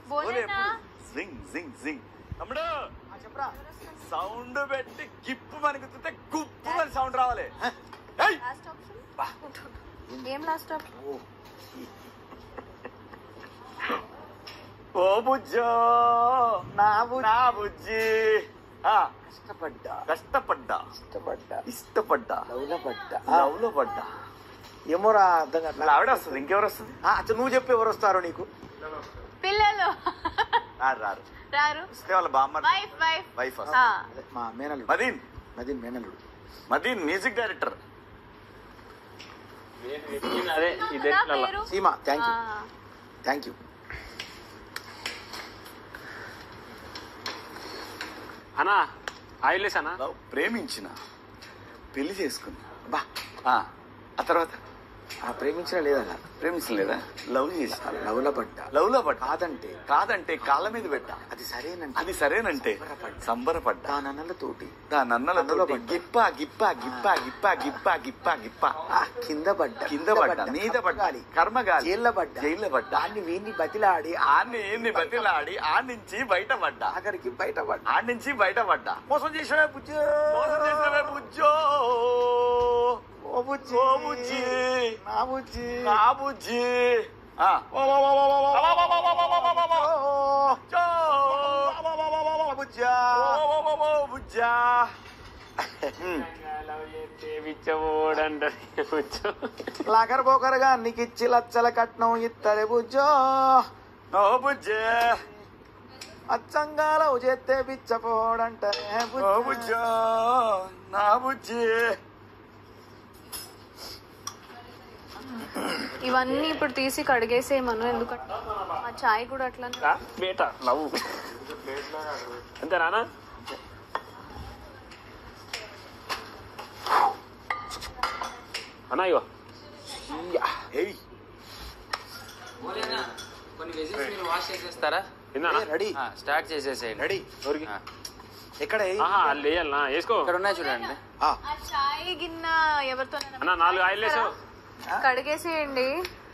బోలేనా జింగ్ జింగ్ జింగ్ తమ్ముడు చెప్పరా సౌండ్ పెట్టి గిప్పు మనకి చూస్తే గుప్పు అని సౌండ్ రావాలి ఏయ్! లాస్ట్ ఆప్షన్ ఏం లాస్ట్ ఆప్షన్ ఓ బుజ్జో నా బుజ్జి. నా బుజ్జి ఆ, కష్టపడ్డా కష్టపడ్డా ఇష్టపడ్డా ఇష్టపడ్డా లవ్లో పడ్డా లవ్ లో పడ్డా ఏమోరా అర్థం మళ్ళీ కావట్లా ఆవిడ వస్తుంది ఇంకెవరు వస్తుంది ఆ, అచ్చా నువ్వు చెప్పు ఎవరు వస్తారో నీకు పిల్లలు రారు రారు రారు వస్తే వాళ్ళ బామ్మ వైఫ్ వైఫ్ వైఫ్ ఆ, అదే మా మేనల్లుడు మదీన్ మదీన్ మేనల్లుడు మదీన్ మ్యూజిక్ డైరెక్టర్ అదే ఇదే నా పేరు సీమా థ్యాంక్ యూ ఆ, థ్యాంక్ యూ అన్నా ఆయిల్ అన్నా లవ్ ప్రేమించిన పెళ్లి చేసుకున్నా బా ఆ, ఆ తర్వాత ఆ ప్రేమించిన లేదా ప్రేమించలేదా లవ్ చేసిన లవ్లో పడ్డా లవ్ లో పడ్డా కాదంటే కాదంటే కాళ్ళ మీద పెట్టా అది సరేనంటే అది సరేనంటే సంబరపడ్డా దాని అన్నలతోటి దా నన్నల అందులో పడ్డా. గిప్ప గిప్ప గిప్ప గిప్ప గిప్ప గిప్ప గిప్ప ఆ, కింద పడ్డా కింద పడ్డా మీద పడ్డా కర్మగాలి. కర్మగాలి జైల్లో పడ్డా జైల్లో పడ్డా దాన్ని వీడిని బతిలాడి ఆన్ని ఏంది బతిలాడి ఆ నుంచి బయట పడ్డా ఆఖరికి బయట పడ్డా ఆ నుంచి బయట పడ్డా మోసం చేసిన బుజ్జి మోసం చేసినవే బుజ్జో ఓ బుజ్జి ఓ బుజ్జి నా బుజ్జి నా బుజ్జి ఆ. ఓ, ఓ, ఓ, ఓ, ఓ, ఓ, ఓ, ఓ, జో. ఓ, బుజ్జా ఓ, ఓ, ఓ, ఓ, బుజ్జా ఉమ్. లాకర్ పోకరగా నీకు ఇచ్చి లచ్చల కట్నం ఇత్తలే బుజ్జో ఓ బుజ్జే అచ్చంగా లవ్ చేస్తే పిచ్చపోడంటే ఓ బుజ్జో నా బుజ్జి ఇవన్నీ ఇప్పుడు తీసి కడిగేసేయమను ఎందుకంటే ఆ చాయ్ కూడా అట్లా బేట లవ్ అంతేనా అన్నా ఇగో ఏయ్ కొన్ని వెజిల్స్ మీరు వాష్ చేసేస్తారా విన్నానా రెడీ ఆ, స్టార్ట్ చేసేసేయండి రెడీ ఎవరికి ఆ, ఎక్కడ ఏ? ఆహా వాళ్ళు వేయాలనా వేసుకో ఇక్కడ ఉన్నాయి చూడండి ఆ, ఆ చాయ్ గిన్నె ఎవరితో అన్న నాలుగు ఆయిల్ వేసావు కడిగేసేయండి